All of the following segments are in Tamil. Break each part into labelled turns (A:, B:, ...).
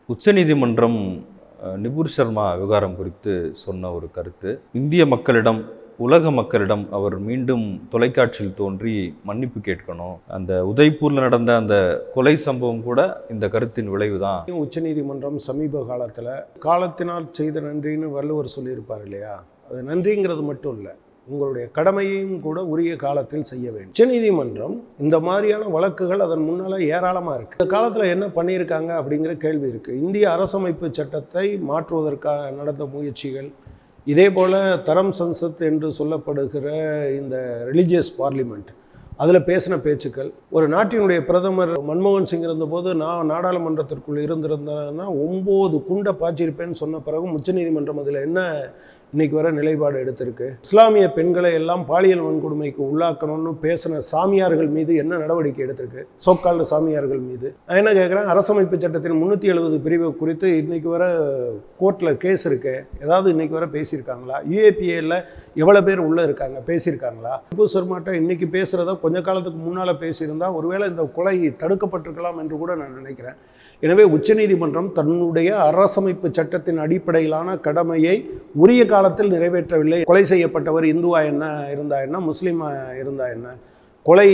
A: உச்சநீதிமன்றம் அஹ், நிபுர் சர்மா விவகாரம் குறித்து சொன்ன ஒரு கருத்து இந்திய மக்களிடம் உலக மக்களிடம் அவர் மீண்டும் தொலைக்காட்சியில் தோன்றி மன்னிப்பு கேட்கணும் அந்த உதய்பூரில் நடந்த அந்த கொலை சம்பவம் கூட இந்த கருத்தின் விளைவு தான்
B: உச்சநீதிமன்றம் சமீப காலத்தில் காலத்தினால் செய்த நன்றின்னு வள்ளுவர் சொல்லியிருப்பார் இல்லையா அது நன்றிங்கிறது மட்டும் இல்லை உங்களுடைய கடமையையும் கூட உரிய காலத்தில் செய்ய வேண்டும் உச்சநீதிமன்றம் இந்த மாதிரியான வழக்குகள் அதன் முன்னால் ஏராளமாக இருக்குது இந்த காலத்தில் என்ன பண்ணியிருக்காங்க அப்படிங்கிற கேள்வி இருக்குது இந்திய அரசமைப்பு சட்டத்தை மாற்றுவதற்காக நடந்த முயற்சிகள் இதே போல் தரம் சன்சத் என்று சொல்லப்படுகிற இந்த ரிலிஜியஸ் பார்லிமெண்ட் அதில் பேசின பேச்சுக்கள் ஒரு நாட்டினுடைய பிரதமர் மன்மோகன் சிங் இருந்தபோது நான் நாடாளுமன்றத்திற்குள் இருந்திருந்தேன்னா ஒம்பது குண்டை பாய்ச்சிருப்பேன்னு சொன்ன பிறகும் உச்சநீதிமன்றம் அதில் என்ன இன்னைக்கு வர நிலைப்பாடு எடுத்திருக்கு இஸ்லாமிய பெண்களை எல்லாம் பாலியல் வன்கொடுமைக்கு உள்ளாக்கணும்னு பேசின சாமியார்கள் மீது என்ன நடவடிக்கை எடுத்திருக்கு சோக்கால்டு சாமியார்கள் மீது நான் என்ன கேட்குறேன் அரசமைப்பு சட்டத்தின் முந்நூற்றி எழுபது பிரிவு குறித்து இன்னைக்கு வர கோர்ட்டில் கேஸ் இருக்கு ஏதாவது இன்னைக்கு வர பேசியிருக்காங்களா யூஏபிஏல எவ்வளோ பேர் உள்ளே இருக்காங்க பேசியிருக்காங்களா திப்பு சர்மாட்ட இன்னைக்கு பேசுகிறத கொஞ்ச காலத்துக்கு முன்னால் பேசியிருந்தா ஒருவேளை இந்த கொலை தடுக்கப்பட்டிருக்கலாம் என்று கூட நான் நினைக்கிறேன் எனவே உச்சநீதிமன்றம் தன்னுடைய அரசமைப்பு சட்டத்தின் அடிப்படையிலான கடமையை உரிய காலத்தில் நிறைவேற்றவில்லை கொலை செய்யப்பட்டவர் இந்துவா என்ன இருந்தா என்ன முஸ்லீமா இருந்தா என்ன கொலை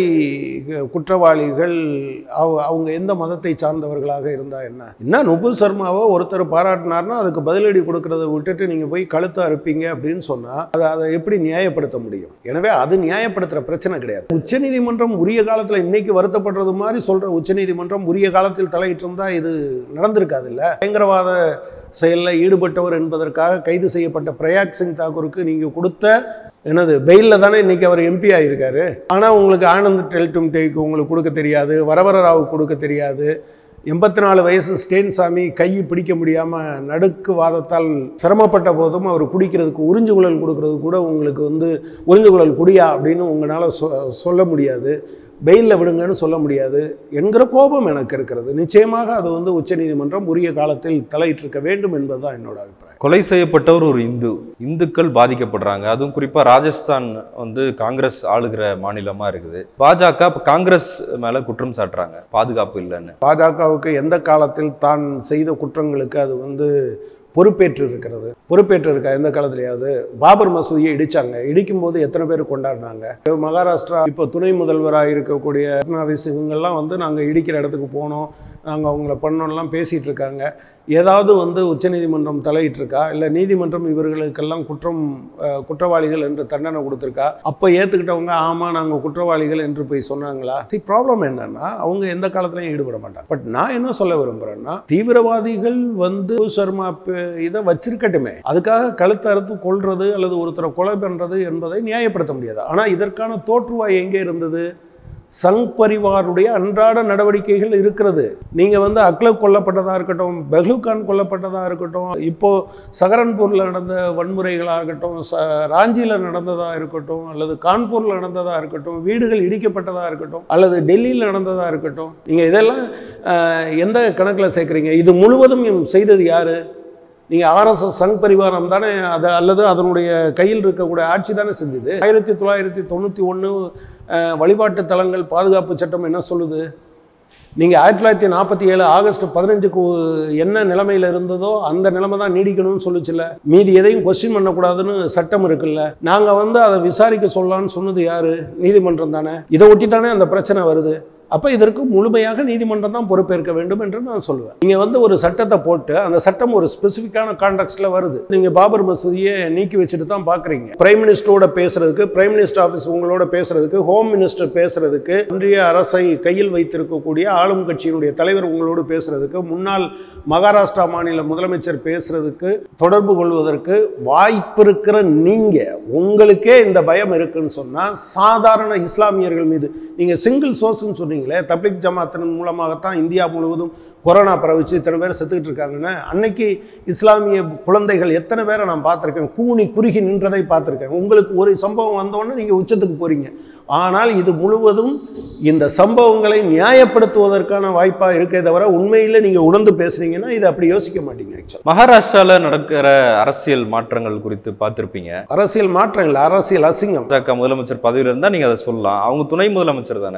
B: குற்றவாளிகள் அவ- அவங்க எந்த மதத்தை சார்ந்தவர்களாக இருந்தா என்ன என்ன நுபுல் சர்மாவை ஒருத்தர் பாராட்டினார்னா அதுக்கு பதிலடி கொடுக்கறத விட்டுட்டு நீங்க போய் கழுத்தை அறுப்பீங்க அப்படின்னு சொன்னா அதை அதை எப்படி நியாயப்படுத்த முடியும் எனவே அது நியாயப்படுத்துற பிரச்சனை கிடையாது உச்சநீதிமன்றம் உரிய காலத்துல இன்னைக்கு வருத்தப்படுறது மாதிரி சொல்ற உச்சநீதிமன்றம் உரிய காலத்தில் தலையிட்டு இருந்தா இது நடந்திருக்காது இல்ல பயங்கரவாத செயலில் ஈடுபட்டவர் என்பதற்காக கைது செய்யப்பட்ட பிரயாக் சிங் தாக்கூருக்கு நீங்கள் கொடுத்த என்னது பெயிலில் தானே இன்னைக்கு அவர் எம்பி ஆகியிருக்காரு ஆனால் உங்களுக்கு ஆனந்த் டெல்டும் டேக்கு உங்களுக்கு கொடுக்க தெரியாது வரவர ராவுக்கு கொடுக்க தெரியாது எண்பத்தி நாலு வயசு ஸ்டேன் சாமி கை பிடிக்க முடியாமல் நடுக்கு வாதத்தால் சிரமப்பட்ட போதும் அவர் குடிக்கிறதுக்கு உறிஞ்சு குழல் கொடுக்கறது கூட உங்களுக்கு வந்து உறிஞ்சு குழல் குடியா அப்படின்னு உங்களால் சொ சொல்ல முடியாது பெயிலில் விடுங்கன்னு சொல்ல முடியாது என்கிற கோபம் எனக்கு இருக்கிறது நிச்சயமாக அது வந்து உச்சநீதிமன்றம் உரிய காலத்தில் தலையிட்டிருக்க வேண்டும் என்பதுதான் என்னோட அபிப்பிராயம்
A: கொலை செய்யப்பட்டவர் ஒரு இந்து இந்துக்கள் பாதிக்கப்படுறாங்க அதுவும் குறிப்பா ராஜஸ்தான் வந்து காங்கிரஸ் ஆளுகிற மாநிலமா இருக்குது பாஜக இப்ப காங்கிரஸ் மேல குற்றம் சாட்டுறாங்க பாதுகாப்பு இல்லைன்னு
B: பாஜகவுக்கு எந்த காலத்தில் தான் செய்த குற்றங்களுக்கு அது வந்து பொறுப்பேற்று இருக்கிறது பொறுப்பேற்று இருக்கா எந்த காலத்துலயாவது பாபர் மசூதியை இடிச்சாங்க இடிக்கும் போது எத்தனை பேர் கொண்டாடினாங்க மகாராஷ்டிரா இப்போ துணை முதல்வராக இருக்கக்கூடிய ஃபட்னாவிஸ் இவங்கெல்லாம் வந்து நாங்கள் இடிக்கிற இடத்துக்கு போனோம் நாங்கள் அவங்கள பண்ணோம்லாம் பேசிகிட்டு இருக்காங்க ஏதாவது வந்து உச்சநீதிமன்றம் தலையிட்டிருக்கா இல்லை நீதிமன்றம் இவர்களுக்கெல்லாம் குற்றம் அஹ், குற்றவாளிகள் என்று தண்டனை கொடுத்துருக்கா அப்போ ஏற்றுக்கிட்டவங்க ஆமாம் நாங்கள் குற்றவாளிகள் என்று போய் சொன்னாங்களா தி ப்ராப்ளம் என்னன்னா அவங்க எந்த காலத்துலையும் ஈடுபட மாட்டாங்க பட் நான் என்ன சொல்ல விரும்புகிறேன்னா தீவிரவாதிகள் வந்து சர்மா ப- இதை வச்சிருக்கட்டுமே அதுக்காக கழுத்தை அறுத்து கொள்றது அல்லது ஒருத்தரை கொலை பண்ணுறது என்பதை நியாயப்படுத்த முடியாது ஆனால் இதற்கான தோற்றுவாய் எங்கே இருந்தது சங் பரிவாருடைய அன்றாட நடவடிக்கைகள் இருக்கிறது நீங்க வந்து அக்லப் கொல்லப்பட்டதா இருக்கட்டும் பெஹ்லுகான் கொல்லப்பட்டதா இருக்கட்டும் இப்போ சஹரன்பூர்ல நடந்த வன்முறைகளாக இருக்கட்டும் ச ராஞ்சியில நடந்ததா இருக்கட்டும் அல்லது கான்பூர்ல நடந்ததா இருக்கட்டும் வீடுகள் இடிக்கப்பட்டதா இருக்கட்டும் அல்லது டெல்லியில் நடந்ததா இருக்கட்டும் நீங்க இதெல்லாம் அஹ், எந்த கணக்கில் சேர்க்குறீங்க இது முழுவதும் செய்தது யாரு நீங்கள் ஆர்எஸ்எஸ் சங் பரிவாரம் தானே அது அல்லது அதனுடைய கையில் இருக்கக்கூடிய ஆட்சி தானே செஞ்சது ஆயிரத்தி தொள்ளாயிரத்தி தொண்ணூற்றி ஒன்று வழிபாட்டு தலங்கள் பாதுகாப்பு சட்டம் என்ன சொல்லுது நீங்கள் ஆயிரத்தி தொள்ளாயிரத்தி நாற்பத்தி ஏழு ஆகஸ்ட் பதினஞ்சுக்கு என்ன நிலைமையில் இருந்ததோ அந்த நிலைமை தான் நீடிக்கணும்னு சொல்லுச்சுல்ல மீதி எதையும் கொஸ்டின் பண்ணக்கூடாதுன்னு சட்டம் இருக்குல்ல நாங்கள் வந்து அதை விசாரிக்க சொல்லலாம்னு சொன்னது யாரு நீதிமன்றம் தானே இதை ஒட்டி தானே அந்த பிரச்சனை வருது அப்போ இதற்கு முழுமையாக நீதிமன்றம் தான் பொறுப்பேற்க வேண்டும் என்று நான் சொல்லுவேன் நீங்கள் வந்து ஒரு சட்டத்தை போட்டு அந்த சட்டம் ஒரு ஸ்பெசிஃபிக்கான கான்டெக்ட்ல வருது நீங்கள் பாபர் மசூதியை நீக்கி வச்சுட்டு தான் பார்க்குறீங்க பிரைம் மினிஸ்டரோட பேசுறதுக்கு பிரைம் மினிஸ்டர் ஆஃபீஸ் உங்களோட பேசுறதுக்கு ஹோம் மினிஸ்டர் பேசுறதுக்கு ஒன்றிய அரசை கையில் வைத்திருக்கக்கூடிய ஆளும் கட்சியினுடைய தலைவர் உங்களோடு பேசுறதுக்கு முன்னாள் மகாராஷ்டிரா மாநில முதலமைச்சர் பேசுறதுக்கு தொடர்பு கொள்வதற்கு வாய்ப்பு இருக்கிற நீங்க உங்களுக்கே இந்த பயம் இருக்குன்னு சொன்னா சாதாரண இஸ்லாமியர்கள் மீது நீங்க சிங்கிள் சோர்ஸ்னு சொன்னீங்களே தப்லிக் ஜமாத்தின் மூலமாகத்தான் இந்தியா முழுவதும் கொரோனா பரவிச்சு இத்தனை பேர் செத்துக்கிட்டு இருக்காங்கன்னு அன்னைக்கு இஸ்லாமிய குழந்தைகள் எத்தனை பேரை நான் பார்த்துருக்கேன் கூனி குறுகி நின்றதை பார்த்துருக்கேன் உங்களுக்கு ஒரு சம்பவம் வந்தோடனே நீங்கள் உச்சத்துக்கு போறீங்க ஆனால் இது முழுவதும் இந்த சம்பவங்களை நியாயப்படுத்துவதற்கான வாய்ப்பாக இருக்கே தவிர உண்மையில் நீங்கள் உணர்ந்து பேசுனீங்கன்னா இதை அப்படி யோசிக்க மாட்டீங்க ஆக்சுவலாக
A: மகாராஷ்டிரால நடக்கிற அரசியல் மாற்றங்கள் குறித்து பார்த்திருப்பீங்க
B: அரசியல் மாற்றம் இல்லை அரசியல் அசிங்கம்
A: பாஜக முதலமைச்சர் பதவியில இருந்தா நீங்க அதை சொல்லலாம் அவங்க துணை முதலமைச்சர் தானே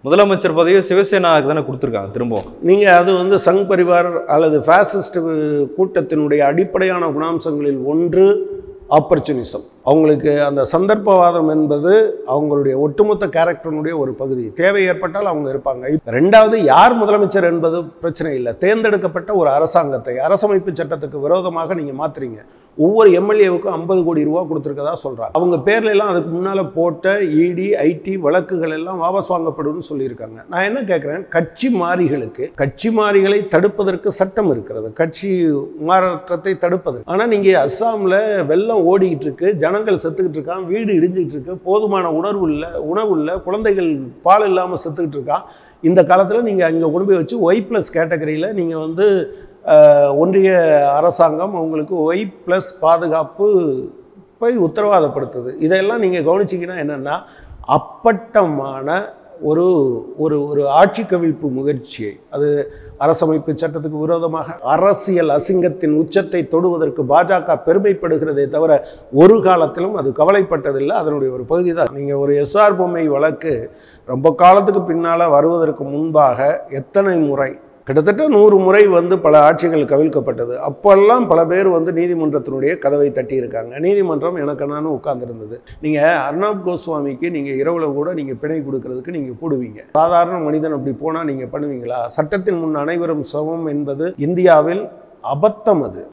A: முதலமைச்சர் பதவியை சிவசேனாவுக்கு தானே கொடுத்துருக்காங்க திரும்பவும்
B: நீங்கள் அது வந்து சங் பரிவார் அல்லது ஃபேசிஸ்ட் கூட்டத்தினுடைய அடிப்படையான குணாம்சங்களில் ஒன்று ஆப்பர்ச்சுனிசம் அவங்களுக்கு அந்த சந்தர்ப்பவாதம் என்பது அவங்களுடைய ஒட்டுமொத்த கேரக்டரினுடைய ஒரு பகுதி தேவை ஏற்பட்டால் அவங்க இருப்பாங்க இப்ப ரெண்டாவது யார் முதலமைச்சர் என்பது பிரச்சனை இல்லை தேர்ந்தெடுக்கப்பட்ட ஒரு அரசாங்கத்தை அரசமைப்பு சட்டத்துக்கு விரோதமாக நீங்கள் மாத்துறீங்க ஒவ்வொரு எம்எல்ஏவுக்கும் ஐம்பது கோடி ரூபா கொடுத்துருக்கதா சொல்கிறாங்க அவங்க பேர்ல எல்லாம் அதுக்கு முன்னால் போட்ட இடி ஐடி வழக்குகள் எல்லாம் வாபஸ் வாங்கப்படும்னு சொல்லியிருக்காங்க நான் என்ன கேட்குறேன் கட்சி மாறிகளுக்கு கட்சி மாறிகளை தடுப்பதற்கு சட்டம் இருக்கிறது கட்சி மாற்றத்தை தடுப்பது ஆனால் நீங்கள் அஸ்ஸாமில் வெள்ளம் ஓடிக்கிட்டு இருக்கு ஜனங்கள் செத்துக்கிட்டு இருக்கான் வீடு இடிஞ்சிக்கிட்டு இருக்கு போதுமான உணர்வு இல்லை உணவு இல்லை குழந்தைகள் பால் இல்லாமல் செத்துக்கிட்டு இருக்கான் இந்த காலத்தில் நீங்கள் அங்கே கொண்டு போய் வச்சு ஒய் ப்ளஸ் கேட்டகரியில் நீங்கள் வந்து அஹ், ஒன்றிய அரசாங்கம் அவங்களுக்கு ஒய் ப்ளஸ் பாதுகாப்பு போய் உத்தரவாதப்படுத்துது இதெல்லாம் நீங்கள் கவனிச்சிங்கன்னா என்னென்னா அப்பட்டமான ஒரு ஒரு ஒரு ஆட்சி கவிழ்ப்பு முயற்சியை அது அரசமைப்பு சட்டத்துக்கு விரோதமாக அரசியல் அசிங்கத்தின் உச்சத்தை தொடுவதற்கு பாஜக பெருமைப்படுகிறதே தவிர ஒரு காலத்திலும் அது கவலைப்பட்டதில்லை அதனுடைய ஒரு பகுதி தான் நீங்கள் ஒரு எஸ்ஆர் பொம்மை வழக்கு ரொம்ப காலத்துக்கு பின்னால் வருவதற்கு முன்பாக எத்தனை முறை கிட்டத்தட்ட நூறு முறை வந்து பல ஆட்சிகள் கவிழ்க்கப்பட்டது அப்போல்லாம் பல பேர் வந்து நீதிமன்றத்தினுடைய கதவை தட்டியிருக்காங்க நீதிமன்றம் எனக்கு நானும் உட்கார்ந்துருந்தது நீங்கள் அர்ணாப் கோஸ்வாமிக்கு நீங்கள் இரவுல கூட நீங்கள் பிணை கொடுக்கறதுக்கு நீங்கள் கூடுவீங்க சாதாரண மனிதன் அப்படி போனால் நீங்கள் பண்ணுவீங்களா சட்டத்தின் முன் அனைவரும் சமம் என்பது இந்தியாவில் அபத்தம் அது